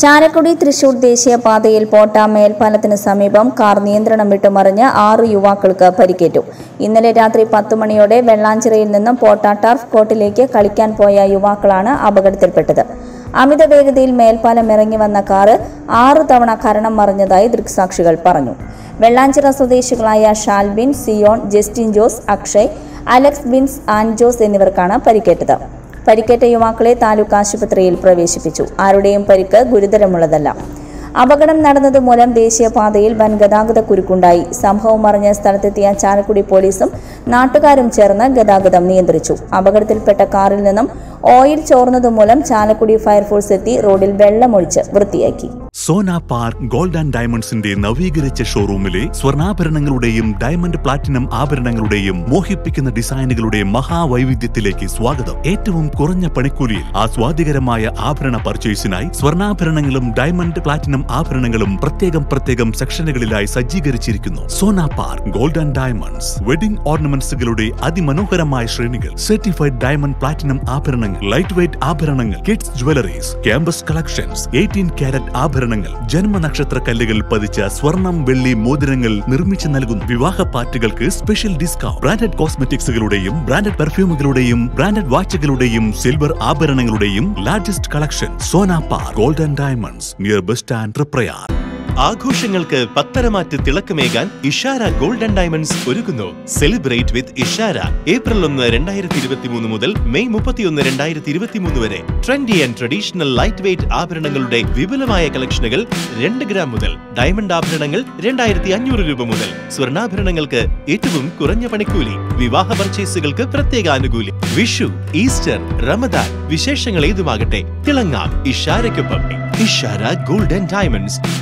ചാലക്കുടി തൃശൂർ ദേശീയപാതയിൽ പോട്ട മേൽപ്പാലത്തിന് സമീപം കാർ നിയന്ത്രണം വിട്ട് മറിഞ്ഞ് ആറ് യുവാക്കൾക്ക് പരിക്കേറ്റു ഇന്നലെ രാത്രി പത്തു മണിയോടെ വെള്ളാഞ്ചിറയിൽ നിന്നും പോട്ട ടർഫ് കോർട്ടിലേക്ക് കളിക്കാൻ പോയ യുവാക്കളാണ് അപകടത്തിൽപ്പെട്ടത് അമിത വേഗതയിൽ മേൽപ്പാലം ഇറങ്ങി വന്ന കാറ് ആറു തവണ കരണം മറിഞ്ഞതായി ദൃക്സാക്ഷികൾ പറഞ്ഞു വെള്ളാഞ്ചിറ സ്വദേശികളായ ഷാൽബിൻ സിയോൺ ജസ്റ്റിൻ ജോസ് അക്ഷയ് അലക്സ് ബിൻസ് ആൻജോസ് എന്നിവർക്കാണ് പരിക്കേറ്റത് പരിക്കേറ്റ യുവാക്കളെ താലൂക്ക് ആശുപത്രിയിൽ പ്രവേശിപ്പിച്ചു ആരുടെയും പരിക്ക് ഗുരുതരമുള്ളതല്ല അപകടം നടന്നത് മൂലം ദേശീയപാതയിൽ വൻ ഗതാഗത കുരുക്കുണ്ടായി സംഭവം അറിഞ്ഞ സ്ഥലത്തെത്തിയ ചാലക്കുടി പോലീസും നാട്ടുകാരും ചേർന്ന് ഗതാഗതം നിയന്ത്രിച്ചു അപകടത്തിൽപ്പെട്ട കാറിൽ നിന്നും ഓയിൽ ചോർന്നതുമൂലം ചാലക്കുടി ഫയർഫോഴ്സ് എത്തി റോഡിൽ വെള്ളമൊഴിച്ച് വൃത്തിയാക്കി സോന പാർക്ക് ഗോൾഡ് ആൻഡ് ഡയമണ്ട്സിന്റെ നവീകരിച്ച ഷോറൂമിലെ സ്വർണ്ണാഭരണങ്ങളുടെയും ഡയമണ്ട് പ്ലാറ്റിനം ആഭരണങ്ങളുടെയും മോഹിപ്പിക്കുന്ന ഡിസൈനുകളുടെയും മഹാവൈവിധ്യത്തിലേക്ക് സ്വാഗതം ഏറ്റവും കുറഞ്ഞ പണിക്കൂലിയിൽ ആസ്വാദികരമായ ആഭരണ പർച്ചേസിനായി സ്വർണ്ണാഭരണങ്ങളും ഡയമണ്ട് പ്ലാറ്റിനം ആഭരണങ്ങളും പ്രത്യേകം പ്രത്യേകം സെക്ഷനുകളിലായി സജ്ജീകരിച്ചിരിക്കുന്നു Sona park gold and diamonds wedding ഓർണമെന്റ്സുകളുടെ അതിമനോഹരമായ ശ്രേണികൾ സർട്ടിഫൈഡ് ഡയമണ്ട് പ്ലാറ്റിനം ആഭരണങ്ങൾ ലൈറ്റ് വെയ്റ്റ് ആഭരണങ്ങൾ kids jewelleries campus collections eighteen carat ആഭരണങ്ങൾ ജന്മനക്ഷത്ര കല്ലുകൾ പതിച്ച സ്വർണം വെള്ളി മോതിരങ്ങൾ നിർമ്മിച്ചു നൽകുന്നു വിവാഹ പാർട്ടികൾക്ക് സ്പെഷ്യൽ ഡിസ്കൗണ്ട് ബ്രാൻഡഡ് കോസ്മെറ്റിക്സുകളുടെയും ബ്രാൻഡഡ് പെർഫ്യൂമുകളുടെയും ബ്രാൻഡഡ് വാച്ചുകളുടെയും സിൽവർ ആഭരണങ്ങളുടെയും largest collection Sona park gold and diamonds near bus stand Triprayar ആഘോഷങ്ങൾക്ക് പത്തരമാറ്റ് തിളക്കമേകാൻ ഇഷാര ഗോൾഡൻ ഡയമണ്ട്സ് ഒരുക്കുന്നു സെലിബ്രേറ്റ് വിത്ത് ഇഷാര ഏപ്രിൽ ഒന്ന് രണ്ടായിരത്തി ഇരുപത്തി മൂന്ന് മുതൽ മെയ് മുപ്പത്തിയൊന്ന് രണ്ടായിരത്തി ഇരുപത്തി മൂന്ന് വരെ trendy and traditional light weight ആഭരണങ്ങളുടെ വിപുലമായ കളക്ഷനുകൾ രണ്ട് ഗ്രാം മുതൽ ഡയമണ്ട് ആഭരണങ്ങൾ രണ്ടായിരത്തി അഞ്ഞൂറ് രൂപ മുതൽ സ്വർണ്ണാഭരണങ്ങൾക്ക് ഏറ്റവും കുറഞ്ഞ പണിക്കൂലി വിവാഹ പർച്ചേസുകൾക്ക് പ്രത്യേക ആനുകൂല്യം വിഷു ഈസ്റ്റർ റമദാൻ വിശേഷങ്ങൾ ഏതുമാകട്ടെ തിളങ്ങാം ഇഷാരയ്ക്കൊപ്പം ഇഷാര ഗോൾഡൻ ഡയമണ്ട്സ്